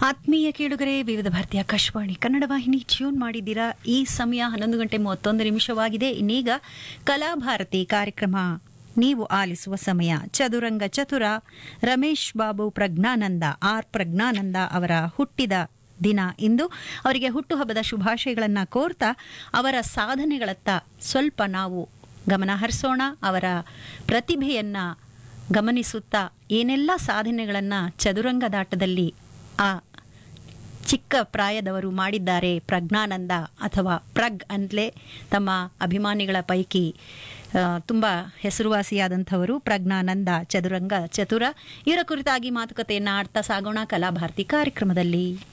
ಆತ್ಮೀಯ ಕೇಳುಗರೆ ವಿವಿಧ ಭಾರತೀಯ ಆಕಾಶವಾಣಿ ಕನ್ನಡ ವಾಹಿನಿ ಟ್ಯೂನ್ ಮಾಡಿದ್ದೀರಾ ಈ ಸಮಯ ಹನ್ನೊಂದು ಗಂಟೆ ಮೂವತ್ತೊಂದು ನಿಮಿಷವಾಗಿದೆ ಇನ್ನೀಗ ಕಲಾಭಾರತಿ ಕಾರ್ಯಕ್ರಮ ನೀವು ಆಲಿಸುವ ಸಮಯ ಚದುರಂಗ ಚತುರ ರಮೇಶ್ ಬಾಬು ಪ್ರಜ್ಞಾನಂದ ಆರ್ ಪ್ರಜ್ಞಾನಂದ ಅವರ ಹುಟ್ಟಿದ ದಿನ ಇಂದು ಅವರಿಗೆ ಹುಟ್ಟುಹಬ್ಬದ ಶುಭಾಶಯಗಳನ್ನ ಕೋರ್ತಾ ಅವರ ಸಾಧನೆಗಳತ್ತ ಸ್ವಲ್ಪ ನಾವು ಗಮನ ಹರಿಸೋಣ ಅವರ ಪ್ರತಿಭೆಯನ್ನ ಗಮನಿಸುತ್ತಾ ಏನೆಲ್ಲ ಸಾಧನೆಗಳನ್ನ ಚದುರಂಗದಾಟದಲ್ಲಿ ಆ ಚಿಕ್ಕ ಪ್ರಾಯದವರು ಮಾಡಿದ್ದಾರೆ ಪ್ರಜ್ಞಾನಂದ ಅಥವಾ ಪ್ರಗ್ ಅಂತಲೇ ತಮ್ಮ ಅಭಿಮಾನಿಗಳ ಪೈಕಿ ಆ, ತುಂಬ ಹೆಸರುವಾಸಿಯಾದಂಥವರು ಪ್ರಜ್ಞಾನಂದ ಚದುರಂಗ ಚತುರ ಇವರ ಕುರಿತಾಗಿ ಮಾತುಕತೆಯನ್ನು ಆಡ್ತಾ ಸಾಗೋಣ ಕಲಾಭಾರತಿ ಕಾರ್ಯಕ್ರಮದಲ್ಲಿ